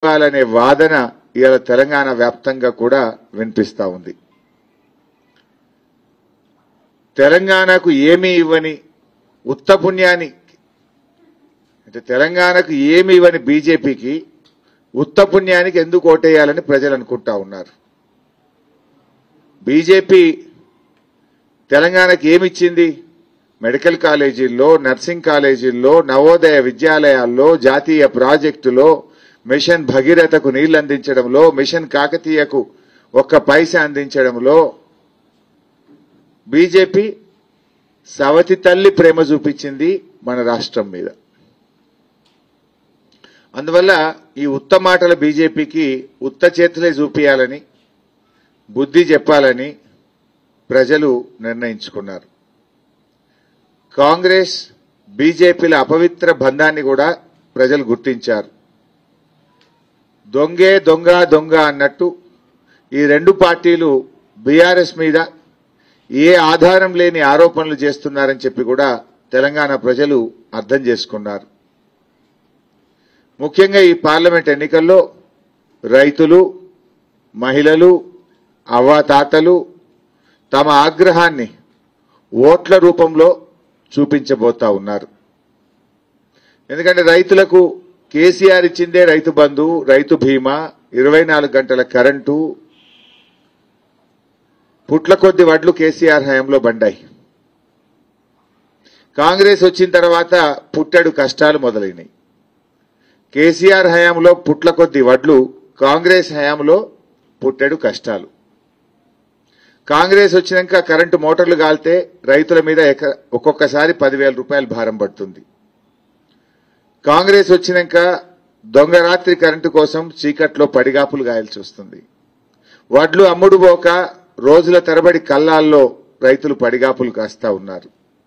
ఇవ్వాలనే వాదన ఇవాళ తెలంగాణ వ్యాప్తంగా కూడా వినిపిస్తా ఉంది తెలంగాణకు ఏమీ ఇవ్వని ఉత్త పుణ్యాన్ని అంటే తెలంగాణకు ఏమి ఇవ్వని బీజేపీకి ఉత్త పుణ్యానికి ఎందుకు ఓటేయాలని ప్రజలు అనుకుంటా ఉన్నారు బీజేపీ తెలంగాణకు ఏమిచ్చింది మెడికల్ కాలేజీల్లో నర్సింగ్ కాలేజీల్లో నవోదయ విద్యాలయాల్లో జాతీయ ప్రాజెక్టులో మిషన్ భగీరథకు నీళ్లు అందించడంలో మిషన్ కాకతీయకు ఒక్క పైసా అందించడంలో బీజేపీ సవతి తల్లి ప్రేమ చూపించింది మన రాష్ట్రం మీద అందువల్ల ఈ ఉత్త మాటల బీజేపీకి ఉత్త చేతులే చూపియాలని బుద్ధి చెప్పాలని ప్రజలు నిర్ణయించుకున్నారు కాంగ్రెస్ బీజేపీల అపవిత్ర బంధాన్ని కూడా ప్రజలు గుర్తించారు దొంగే దొంగ దొంగ అన్నట్టు ఈ రెండు పార్టీలు బీఆర్ఎస్ మీద ఏ ఆధారం లేని ఆరోపణలు చేస్తున్నారని చెప్పి కూడా తెలంగాణ ప్రజలు అర్థం చేసుకున్నారు ముఖ్యంగా ఈ పార్లమెంట్ ఎన్నికల్లో రైతులు మహిళలు అవ్వాతాతలు తమ ఆగ్రహాన్ని ఓట్ల రూపంలో చూపించబోతా ఉన్నారు ఎందుకంటే రైతులకు కేసీఆర్ ఇచ్చిందే రైతు బంధు రైతు బీమా ఇరవై నాలుగు గంటల కరెంటు పుట్ల కొద్ది వడ్లు కేసీఆర్ హయాంలో బండాయి కాంగ్రెస్ వచ్చిన తర్వాత పుట్టెడు కష్టాలు మొదలైనవి కేసీఆర్ హయాంలో పుట్ల కొద్ది వడ్లు కాంగ్రెస్ హయాంలో పుట్టెడు కష్టాలు కాంగ్రెస్ వచ్చినాక కరెంటు మోటార్లు గాలితే రైతుల మీద ఎక- ఒక్కొక్కసారి పదివేల రూపాయలు భారం పడుతుంది కాంగ్రెస్ వచ్చినాక దొంగ రాత్రి కరెంటు కోసం చీకట్లో పడిగాపులు గాయాల్సి వస్తుంది వడ్లు అమ్ముడు పోక రోజుల తరబడి కల్లాల్లో రైతులు పడిగాపులు కాస్తా ఉన్నారు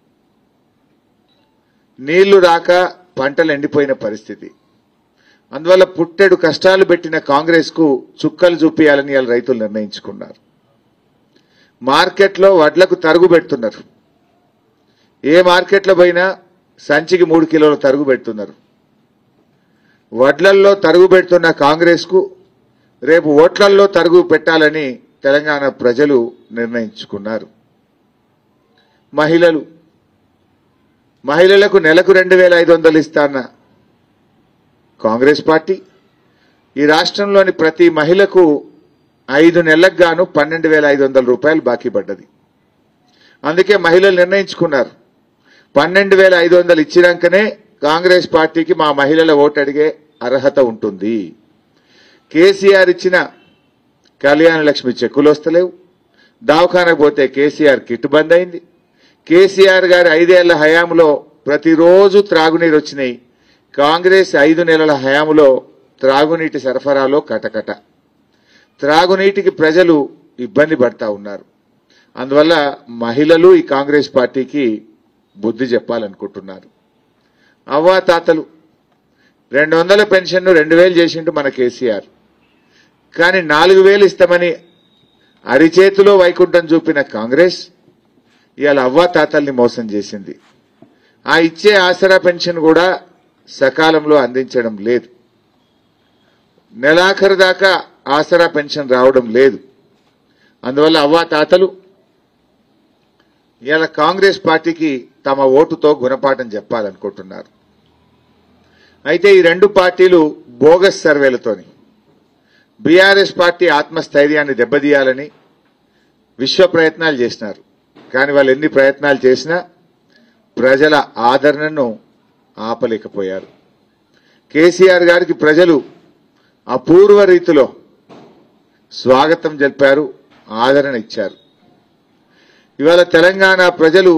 నీళ్లు రాక పంటలు ఎండిపోయిన పరిస్థితి అందువల్ల పుట్టెడు కష్టాలు పెట్టిన కాంగ్రెస్ కు చుక్కలు చూపియాలని ఇవాళ రైతులు నిర్ణయించుకున్నారు మార్కెట్లో వడ్లకు తరుగు పెడుతున్నారు ఏ మార్కెట్లో పోయినా సంచికి మూడు కిలోల తరుగు పెడుతున్నారు వడ్లల్లో తరుగు పెడుతున్న కాంగ్రెస్ కు రేపు ఓట్లల్లో తరుగు పెట్టాలని తెలంగాణ ప్రజలు నిర్ణయించుకున్నారు మహిళలు మహిళలకు నెలకు రెండు వేల ఐదు వందలు ఇస్తాన్న కాంగ్రెస్ పార్టీ ఈ రాష్ట్రంలోని ప్రతి మహిళకు ఐదు నెలలకు గాను పన్నెండు వేల ఐదు వందల రూపాయలు బాకీ పడ్డది అందుకే మహిళలు నిర్ణయించుకున్నారు పన్నెండు వేల ఐదు వందలు ఇచ్చినాకనే కాంగ్రెస్ పార్టీకి మా మహిళల ఓటు అడిగే అర్హత ఉంటుంది కేసీఆర్ ఇచ్చిన కళ్యాణ లక్ష్మి చెక్కులు వస్తలేవు దవాఖానకు పోతే కేసీఆర్ కిట్ బంద్ అయింది కేసీఆర్ గారి ఐదేళ్ల హయాంలో ప్రతిరోజు త్రాగునీరు వచ్చినాయి కాంగ్రెస్ ఐదు నెలల హయాంలో త్రాగునీటి సరఫరాలో కటకట త్రాగునీటికి ప్రజలు ఇబ్బంది పడతా ఉన్నారు అందువల్ల మహిళలు ఈ కాంగ్రెస్ పార్టీకి బుద్ధి చెప్పాలనుకుంటున్నారు అవ్వా తాతలు రెండు వందల పెన్షన్ను రెండు వేలు చేసిండు మన కేసీఆర్ కానీ నాలుగు వేలు ఇస్తామని అరిచేతిలో వైకుంఠం చూపిన కాంగ్రెస్ ఇవాళ అవ్వా తాతల్ని మోసం చేసింది ఆ ఇచ్చే ఆసరా పెన్షన్ కూడా సకాలంలో అందించడం లేదు నెలాఖరు దాకా ఆసరా పెన్షన్ రావడం లేదు అందువల్ల అవ్వా తాతలు ఇవాళ కాంగ్రెస్ పార్టీకి తమ ఓటుతో గుణపాఠం చెప్పాలనుకుంటున్నారు అయితే ఈ రెండు పార్టీలు బోగస్ సర్వేలతోని బీఆర్ఎస్ పార్టీ ఆత్మస్థైర్యాన్ని దెబ్బతీయాలని విశ్వ ప్రయత్నాలు చేసినారు కానీ వాళ్ళు ఎన్ని ప్రయత్నాలు చేసినా ప్రజల ఆదరణను ఆపలేకపోయారు కేసీఆర్ గారికి ప్రజలు అపూర్వ రీతిలో స్వాగతం తెలిపారు ఆదరణ ఇచ్చారు ఇవాళ తెలంగాణ ప్రజలు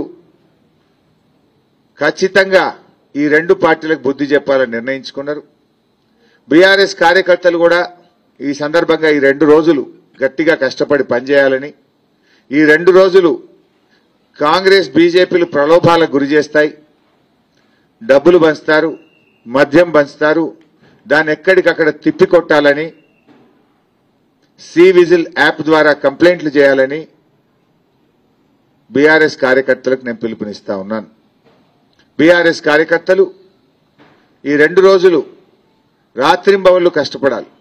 ఖచ్చితంగా ఈ రెండు పార్టీలకు బుద్ధి చెప్పాలని నిర్ణయించుకున్నారు బీఆర్ఎస్ కార్యకర్తలు కూడా ఈ సందర్భంగా ఈ రెండు రోజులు గట్టిగా కష్టపడి పనిచేయాలని ఈ రెండు రోజులు కాంగ్రెస్ బీజేపీలు ప్రలోభాలకు గురి చేస్తాయి డబ్బులు పంచుతారు మద్యం పంచుతారు దాన్ని ఎక్కడికక్కడ తిప్పికొట్టాలని సి విజిల్ యాప్ ద్వారా కంప్లైంట్లు చేయాలని బీఆర్ఎస్ కార్యకర్తలకు నేను పిలుపునిస్తా ఉన్నాను బీఆర్ఎస్ కార్యకర్తలు ఈ రెండు రోజులు రాత్రింబవళ్లు కష్టపడాలి